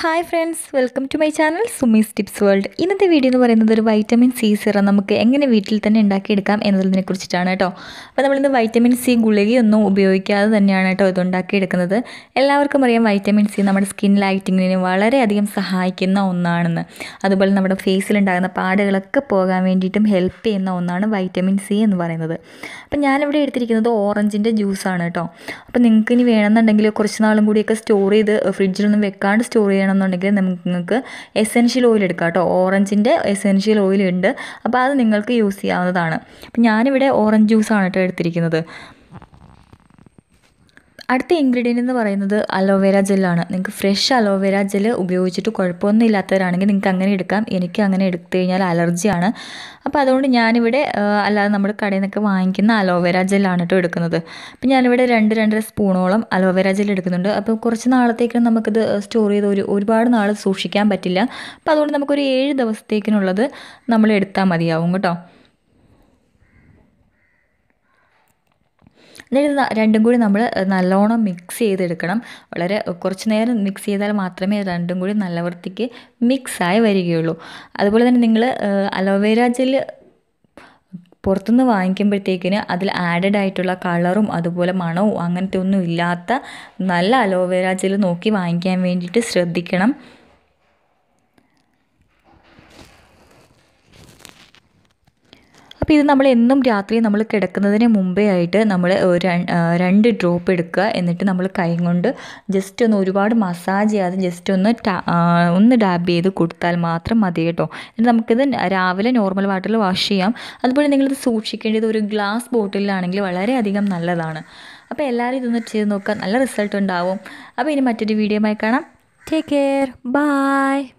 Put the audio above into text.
hi friends welcome to my channel Sumi's tips world ഇന്നത്തെ video എന്ന് പറയുന്നത് ഒരു വൈറ്റമിൻ സി സിറം നമുക്ക് എങ്ങനെ വീട്ടിൽ തന്നെ ഉണ്ടാക്കിയെടുക്കാം എന്നതിനെ കുറിച്ചിട്ടാണ് കേട്ടോ അപ്പോൾ നമ്മളിന്ന് വൈറ്റമിൻ സി ഗുളികയൊന്നും ഉപയോഗിക്കാതെ തന്നെയാണ് കേട്ടോ ഇത് ഉണ്ടാക്കിയെടുക്കുന്നത് എല്ലാവർക്കും അറിയാം വൈറ്റമിൻ സി നമ്മുടെ സ്കിൻ ലൈറ്റിങ്ങിന് വളരെയധികം സഹായിക്കുന്ന ഒന്നാണെന്ന് അതുപോലെ നമ്മുടെ ഫേസിലുണ്ടാകുന്ന പാടുകളൊക്കെ പോകാൻ വേണ്ടിയിട്ടും ഹെൽപ്പ് ചെയ്യുന്ന ഒന്നാണ് വൈറ്റമിൻ സി എന്ന് പറയുന്നത് അപ്പം ഞാനിവിടെ എടുത്തിരിക്കുന്നത് ഓറഞ്ചിൻ്റെ ജ്യൂസാണ് കേട്ടോ അപ്പോൾ നിങ്ങൾക്ക് ഇനി വേണമെന്നുണ്ടെങ്കിൽ കുറച്ച് നാളും കൂടിയൊക്കെ സ്റ്റോർ ചെയ്ത് ഫ്രിഡ്ജിലൊന്നും വെക്കാണ്ട് സ്റ്റോർ ചെയ്യണമെന്നുണ്ടെങ്കിൽ നിങ്ങൾക്ക് എസെൻഷ്യൽ ഓയിൽ എടുക്കാം കേട്ടോ ഓറഞ്ചിൻ്റെ എസെൻഷ്യൽ ഓയിൽ ഉണ്ട് അപ്പോൾ അത് നിങ്ങൾക്ക് യൂസ് ചെയ്യാവുന്നതാണ് അപ്പം ഞാനിവിടെ ഓറഞ്ച് ജ്യൂസാണ് കേട്ടോ എടുത്തിരിക്കുന്നത് അടുത്ത ഇൻഗ്രീഡിയൻ്റ് എന്ന് പറയുന്നത് അലോവേര ജെല്ലാണ് നിങ്ങൾക്ക് ഫ്രഷ് അലോവേര ജെൽ ഉപയോഗിച്ചിട്ട് കുഴപ്പമൊന്നും ഇല്ലാത്തവരാണെങ്കിൽ നിങ്ങൾക്ക് അങ്ങനെ എടുക്കാം എനിക്ക് അങ്ങനെ എടുത്തു കഴിഞ്ഞാൽ അലർജിയാണ് അപ്പോൾ അതുകൊണ്ട് ഞാനിവിടെ അല്ലാതെ നമ്മുടെ കടയിൽ നിന്നൊക്കെ വാങ്ങിക്കുന്ന അലോവേര ജെല്ലാണ് കേട്ടോ എടുക്കുന്നത് അപ്പോൾ ഞാനിവിടെ രണ്ട് രണ്ടര സ്പൂണോളം അലോവേര ജെൽ എടുക്കുന്നുണ്ട് അപ്പോൾ കുറച്ച് നാളത്തേക്ക് നമുക്കിത് സ്റ്റോർ ചെയ്ത് ഒരു ഒരുപാട് നാൾ സൂക്ഷിക്കാൻ പറ്റില്ല അപ്പോൾ അതുകൊണ്ട് നമുക്കൊരു ഏഴ് ദിവസത്തേക്കിനുള്ളത് നമ്മൾ എടുത്താൽ മതിയാവും കേട്ടോ എന്നിട്ട് രണ്ടും കൂടി നമ്മൾ നല്ലോണം മിക്സ് ചെയ്തെടുക്കണം വളരെ കുറച്ച് നേരം മിക്സ് ചെയ്താൽ മാത്രമേ രണ്ടും കൂടി നല്ല വൃത്തിക്ക് മിക്സായി വരികയുള്ളൂ അതുപോലെ തന്നെ നിങ്ങൾ അലോവേര ജെൽ പുറത്തുനിന്ന് വാങ്ങിക്കുമ്പോഴത്തേക്കിന് അതിൽ ആഡഡ് ആയിട്ടുള്ള കളറും അതുപോലെ മണവും അങ്ങനത്തെ ഒന്നും ഇല്ലാത്ത നല്ല അലോവേര ജെൽ നോക്കി വാങ്ങിക്കാൻ വേണ്ടിയിട്ട് ശ്രദ്ധിക്കണം അപ്പോൾ ഇത് നമ്മൾ എന്നും രാത്രി നമ്മൾ കിടക്കുന്നതിന് മുമ്പേ ആയിട്ട് നമ്മൾ രണ്ട് ഡ്രോപ്പ് എടുക്കുക എന്നിട്ട് നമ്മൾ കൈ കൊണ്ട് ജസ്റ്റ് ഒന്ന് ഒരുപാട് മസാജ് ചെയ്യാതെ ജസ്റ്റ് ഒന്ന് ഒന്ന് ഡാബ് ചെയ്ത് കൊടുത്താൽ മാത്രം മതി കേട്ടോ എന്നിട്ട് നമുക്കിത് രാവിലെ നോർമൽ വാട്ടറിൽ വാഷ് ചെയ്യാം അതുപോലെ നിങ്ങളിത് സൂക്ഷിക്കേണ്ടത് ഒരു ഗ്ലാസ് ബോട്ടിലാണെങ്കിൽ വളരെയധികം നല്ലതാണ് അപ്പോൾ എല്ലാവരും ഇതൊന്ന് ചെയ്ത് നോക്കുക നല്ല റിസൾട്ട് ഉണ്ടാവും അപ്പോൾ ഇനി മറ്റൊരു വീഡിയോ ആയി കാണാം ടേക്ക് കെയർ ബൈ